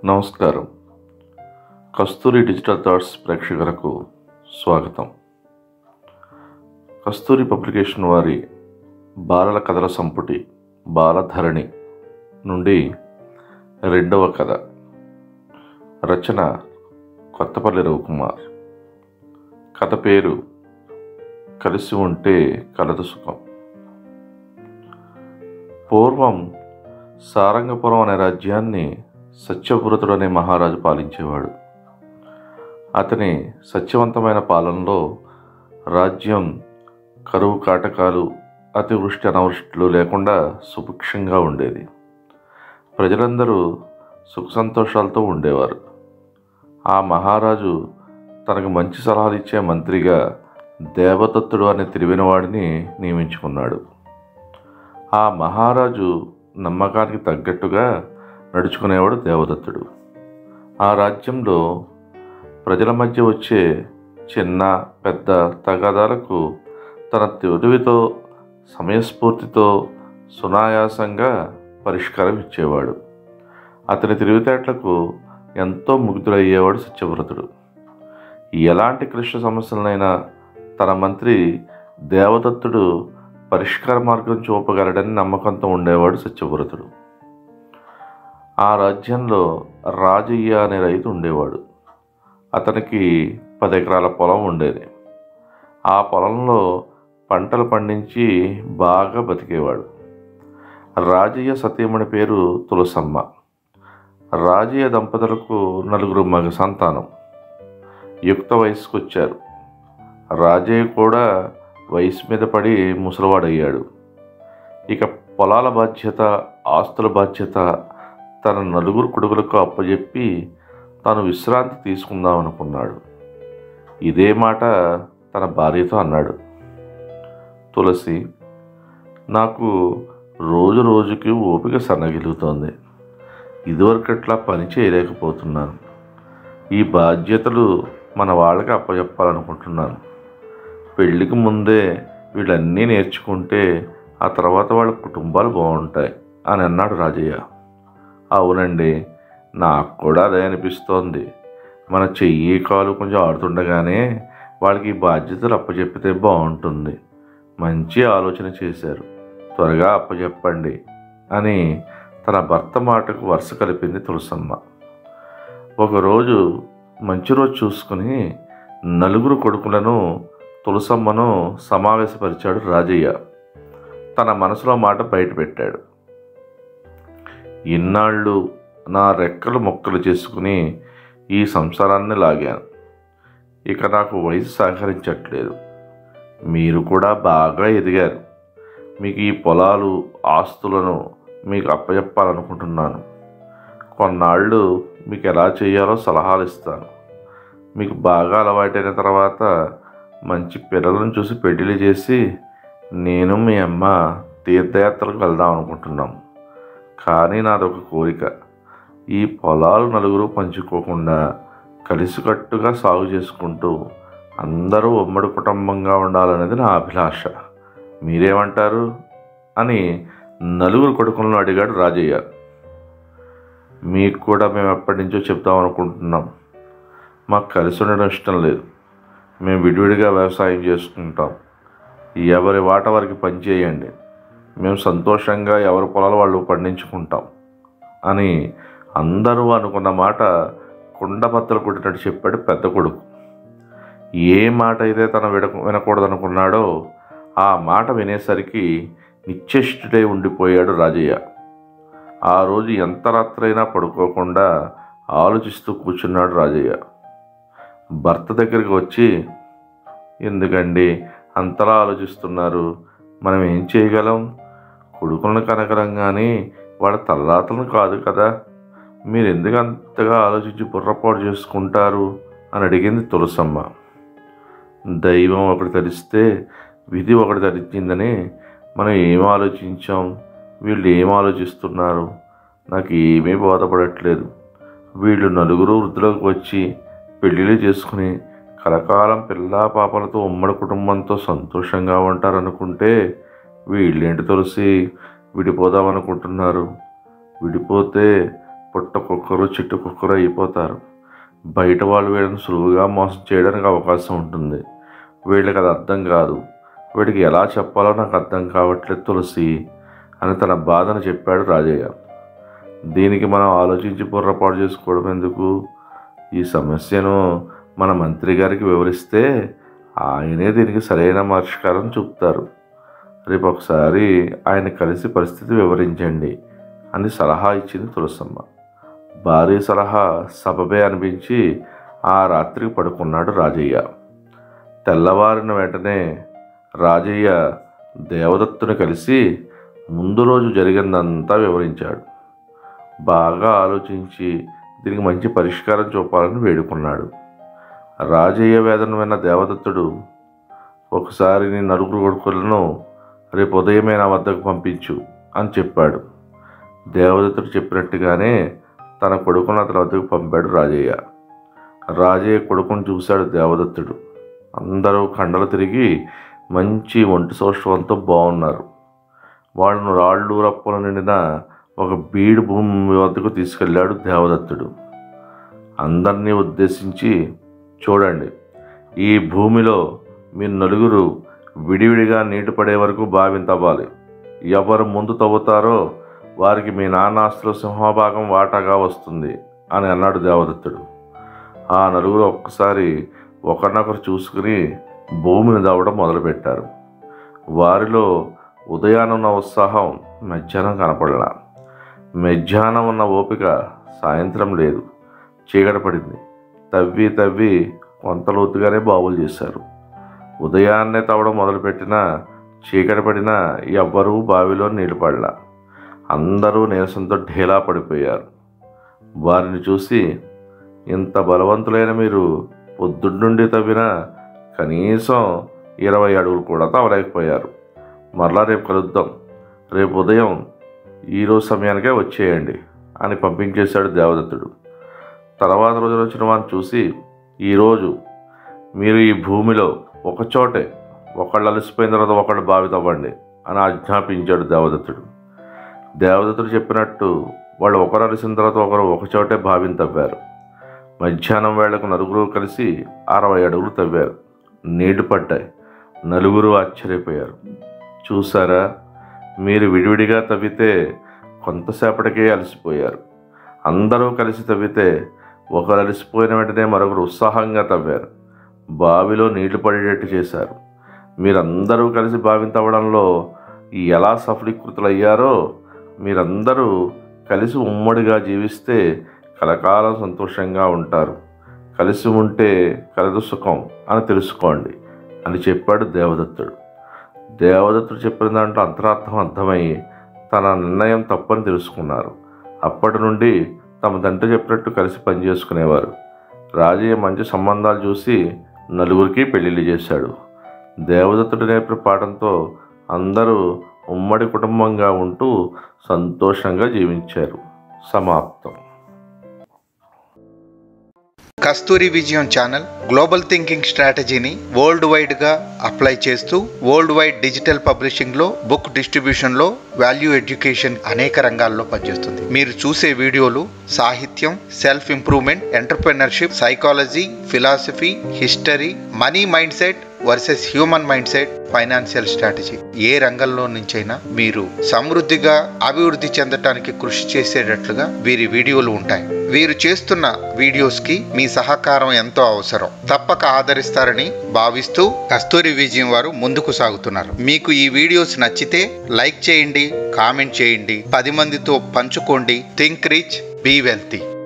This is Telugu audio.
నమస్కారం కస్తూరి డిజిటల్ థాట్స్ ప్రేక్షకులకు స్వాగతం కస్తూరి పబ్లికేషన్ వారి బాలల కథల సంపుటి బాలధరణి నుండి రెండవ కథ రచన కొత్తపల్లి రవికుమార్ కథ పేరు కలిసి ఉంటే కలదు సుఖం పూర్వం సారంగపురం అనే రాజ్యాన్ని సత్యవ్రతుడు అనే మహారాజు పాలించేవాడు అతని సత్యవంతమైన పాలనలో రాజ్యం కరువు కాటకాలు అతివృష్టి అనావృష్టిలు లేకుండా సుభిక్షంగా ఉండేది ప్రజలందరూ సుఖ సంతోషాలతో ఉండేవారు ఆ మహారాజు తనకు మంచి సలహాలు ఇచ్చే మంత్రిగా దేవదత్తుడు అనే తెలివినవాడిని నియమించుకున్నాడు ఆ మహారాజు నమ్మకానికి తగ్గట్టుగా నడుచుకునేవాడు దేవదత్తుడు ఆ రాజ్యంలో ప్రజల మధ్య వచ్చే చిన్న పెద్ద తగాదాలకు తన తెలివితో సమయస్ఫూర్తితో సునాయాసంగా పరిష్కారం ఇచ్చేవాడు అతని తెలివితేటలకు ఎంతో ముగ్ధుడయ్యేవాడు సత్యవ్రతుడు ఎలాంటి క్లిష్ట సమస్యలనైనా తన మంత్రి దేవదత్తుడు పరిష్కార మార్గం చూపగలడని నమ్మకంతో ఉండేవాడు సత్యవ్రతుడు ఆ రాజ్యంలో రాజయ్య అనే రైతు ఉండేవాడు అతనికి పది ఎకరాల పొలం ఉండేది ఆ పొలంలో పంటలు పండించి బాగా బతికేవాడు రాజయ్య సతీమణి పేరు తులసమ్మ రాజయ్య దంపతులకు నలుగురు మగ సంతానం యుక్త వయసుకు వచ్చారు రాజయ్య కూడా వయసు మీద పడి ముసలివాడయ్యాడు ఇక పొలాల బాధ్యత ఆస్తుల బాధ్యత తన నలుగురు కొడుకులకు అప్పచెప్పి తాను విశ్రాంతి తీసుకుందాం అనుకున్నాడు ఇదే మాట తన భార్యతో అన్నాడు తులసి నాకు రోజు రోజుకి ఓపిక సన్నగిలుగుతోంది ఇదివరకట్లా పని చేయలేకపోతున్నాను ఈ బాధ్యతలు మన వాళ్ళకి అప్పచెప్పాలనుకుంటున్నాను పెళ్ళికి ముందే వీళ్ళన్నీ నేర్చుకుంటే ఆ తర్వాత వాళ్ళ కుటుంబాలు బాగుంటాయి అని అన్నాడు రాజయ్య అవునండి నాకు కూడా అదే అనిపిస్తోంది మన చెయ్యి కాలు కొంచెం ఆడుతుండగానే వాళ్ళకి ఈ బాధ్యతలు అప్పచెప్పితే బాగుంటుంది మంచి ఆలోచన చేశారు త్వరగా అప్పచెప్పండి అని తన భర్త మాటకు వరుస కలిపింది తులసమ్మ ఒకరోజు మంచి రోజు చూసుకుని నలుగురు కొడుకులను తులసమ్మను సమావేశపరిచాడు రాజయ్య తన మనసులో మాట బయటపెట్టాడు ఇన్నాళ్ళు నా రెక్కలు మొక్కలు చేసుకుని ఈ సంసారాన్ని లాగాను ఇక నాకు వయసు సహకరించట్లేదు మీరు కూడా బాగా ఎదిగారు మీకు ఈ పొలాలు ఆస్తులను మీకు అప్పచెప్పాలనుకుంటున్నాను కొన్నాళ్ళు మీకు ఎలా చేయాలో సలహాలు ఇస్తాను మీకు బాగా అలవాటైన తర్వాత మంచి పిల్లలను చూసి పెళ్లిళ్ళు చేసి నేను మీ అమ్మ తీర్థయాత్రలకు వెళ్దాం అనుకుంటున్నాం కానీ నాదొక కోరిక ఈ పొలాలు నలుగురు పంచుకోకుండా కలిసికట్టుగా సాగు చేసుకుంటూ అందరూ ఉమ్మడి కుటుంబంగా ఉండాలనేది నా అభిలాష మీరేమంటారు అని నలుగురు కొడుకులను అడిగాడు రాజయ్య మీకు కూడా మేము ఎప్పటి నుంచో చెప్తాం అనుకుంటున్నాం మాకు కలిసి ఉండడం ఇష్టం లేదు మేము విడివిడిగా వ్యవసాయం చేసుకుంటాం ఎవరి వాట వారికి పనిచేయండి మేము సంతోషంగా ఎవరి పొలాలు వాళ్ళు పండించుకుంటాం అని అందరూ అనుకున్న మాట కుండబద్దలు కొట్టినట్టు చెప్పాడు పెద్ద కొడుకు ఏ మాట అయితే తన విడ వినకూడదనుకున్నాడో ఆ మాట వినేసరికి నిశ్చేష్టుడై ఉండిపోయాడు రాజయ్య ఆ రోజు ఎంత రాత్రైనా పడుకోకుండా ఆలోచిస్తూ కూర్చున్నాడు రాజయ్య భర్త దగ్గరికి వచ్చి ఎందుకండి అంతలా ఆలోచిస్తున్నారు మనం ఏం చేయగలం కొడుకులను కనగలం కానీ వాళ్ళ తలరాతలను కాదు కదా మీరు ఎందుకు అంతగా ఆలోచించి బుర్రపాటు చేసుకుంటారు అని అడిగింది తులసమ్మ దైవం ఒకటి తరిస్తే విధి ఒకటి ధరించిందని మనం ఏం ఆలోచించాం వీళ్ళు ఏం ఆలోచిస్తున్నారు నాకు ఏమీ బోధపడట్లేదు వీళ్ళు నలుగురు వృద్ధులకు వచ్చి పెళ్ళిళ్ళు చేసుకుని కలకాలం పిల్లా పాపలతో ఉమ్మడి కుటుంబంతో సంతోషంగా ఉంటారనుకుంటే వీళ్ళేంటి తులసి విడిపోదామనుకుంటున్నారు విడిపోతే పుట్టకొక్కరు చిట్టుకొక్కరు అయిపోతారు బయట వాళ్ళు వీళ్ళని సులువుగా మోసం చేయడానికి అవకాశం ఉంటుంది వీళ్ళకి అది అర్థం కాదు వీడికి ఎలా చెప్పాలో నాకు అర్థం కావట్లేదు తులసి అని తన బాధను చెప్పాడు రాజయ్య దీనికి మనం ఆలోచించి బుర్రపాటు చేసుకోవడం ఎందుకు ఈ సమస్యను మన మంత్రి గారికి వివరిస్తే ఆయనే దీనికి సరైన పరిష్కారం చూపుతారు రేపు ఒకసారి ఆయన కలిసి పరిస్థితి వివరించండి అని సలహా ఇచ్చింది తులసమ్మ భారీ సలహా సబబే అనిపించి ఆ రాత్రికి పడుకున్నాడు రాజయ్య తెల్లవారిన వెంటనే రాజయ్య దేవదత్తుని కలిసి ముందు రోజు జరిగిందంతా వివరించాడు బాగా ఆలోచించి దీనికి మంచి పరిష్కారం చూపాలని వేడుకున్నాడు రాజయ్య వేదన విన్న దేవదత్తుడు ఒకసారి నీ నలుగురు కొడుకులను రేపు ఉదయమే నా వద్దకు పంపించు అని చెప్పాడు దేవదత్తుడు చెప్పినట్టుగానే తన కొడుకును అతని వద్దకు పంపాడు రాజయ్య రాజయ్య కొడుకును చూశాడు దేవదత్తుడు అందరూ కండలు తిరిగి మంచి ఒంటి సౌష్ఠవంతో బాగున్నారు వాళ్ళను రాళ్ళు రప్పలు నిండిన ఒక బీడు భూమి వద్దకు తీసుకెళ్ళాడు దేవదత్తుడు అందరినీ ఉద్దేశించి చూడండి ఈ భూమిలో మీ నలుగురు విడివిడిగా నీటి పడే వరకు బావిని తవ్వాలి ఎవరు ముందు తవ్వుతారో వారికి మీ నాన్న ఆస్తుల సింహభాగం వాటాగా వస్తుంది అని అన్నాడు దేవదత్తుడు ఆ నలుగురు ఒక్కసారి ఒకరినొకరు చూసుకుని భూమిని తవ్వడం మొదలుపెట్టారు వారిలో ఉదయాన ఉన్న ఉత్సాహం మధ్యాహ్నం కనపడలా మధ్యాహ్నం ఉన్న ఓపిక సాయంత్రం లేదు చీకటి పడింది తవ్వి తవ్వి కొంత లోతుగానే బావులు చేశారు ఉదయాన్నే తవ్వడం మొదలుపెట్టినా చీకటి పడినా ఎవ్వరూ బావిలో నీళ్ళు పడలా అందరూ నీరసంతో ఢీలా పడిపోయారు వారిని చూసి ఇంత బలవంతులైన మీరు పొద్దున్నుండి తవ్వినా కనీసం ఇరవై అడుగులు కూడా తవ్వలేకపోయారు మరలా రేపు కలుద్దాం రేపు ఉదయం ఈరోజు సమయానికే వచ్చేయండి అని పంపించేశాడు దేవదత్తుడు తర్వాత రోజున వచ్చిన వారిని చూసి ఈరోజు మీరు ఈ భూమిలో ఒకచోటే ఒకళ్ళు అలసిపోయిన తర్వాత ఒకళ్ళు బావి తవ్వండి అని ఆజ్ఞాపించాడు దేవదత్తుడు దేవదత్తుడు చెప్పినట్టు వాళ్ళు ఒకరు అలసిన తర్వాత ఒకరు ఒకచోటే బావిని తవ్వారు మధ్యాహ్నం వేళకు నలుగురు కలిసి అరవై అడుగులు తవ్వారు నీళ్లు పడ్డాయి నలుగురు ఆశ్చర్యపోయారు చూసారా మీరు విడివిడిగా తవ్వితే కొంతసేపటికే అలసిపోయారు అందరూ కలిసి తవ్వితే ఒకరు అలసిపోయిన వెంటనే మరొకరు ఉత్సాహంగా తవ్వారు బావిలో నీళ్లు పడేటట్టు చేశారు మీరందరూ కలిసి బావిని తవ్వడంలో ఎలా సఫలీకృతులయ్యారో మీరందరూ కలిసి ఉమ్మడిగా జీవిస్తే కలకాలం సంతోషంగా ఉంటారు కలిసి ఉంటే కలదు సుఖం అని తెలుసుకోండి అని చెప్పాడు దేవదత్తుడు దేవదత్తుడు చెప్పిన దాంట్లో అంతరార్థం అర్థమై తన నిర్ణయం తప్పని తెలుసుకున్నారు అప్పటి నుండి తమ తండ్రి చెప్పినట్టు కలిసి పనిచేసుకునేవారు రాజయ్య మంచి సంబంధాలు చూసి నలుగురికి పెళ్లిళ్ళు చేశాడు దేవదత్తుడు నేర్పిన పాఠంతో అందరూ ఉమ్మడి కుటుంబంగా ఉంటూ సంతోషంగా జీవించారు సమాప్తం Kasturi Vijayam channel global thinking స్ట్రాటజీని వరల్డ్ వైడ్ గా అప్లై చేస్తూ వరల్డ్ వైడ్ డిజిటల్ పబ్లిషింగ్ లో బుక్ డిస్ట్రిబ్యూషన్ లో వాల్యూ ఎడ్యుకేషన్ అనేక రంగాల్లో పనిచేస్తుంది మీరు చూసే వీడియోలు సాహిత్యం self improvement entrepreneurship psychology philosophy history money mindset versus human mindset financial strategy ఏ రంగంలో నుంచైనా మీరు సమృద్ధిగా అభివృద్ధి చెందటానికి కృషి చేసేటట్లుగా వీరి వీడియోలు ఉంటాయి వీరు చేస్తున్న వీడియోస్ కి మీ సహకారం ఎంతో అవసరం తప్పక ఆదరిస్తారని భావిస్తూ కస్తూరి విజయం వారు ముందుకు సాగుతున్నారు మీకు ఈ వీడియోస్ నచ్చితే లైక్ చేయండి కామెంట్ చేయండి పది మందితో పంచుకోండి థింక్ రిచ్ బీ వెల్తీ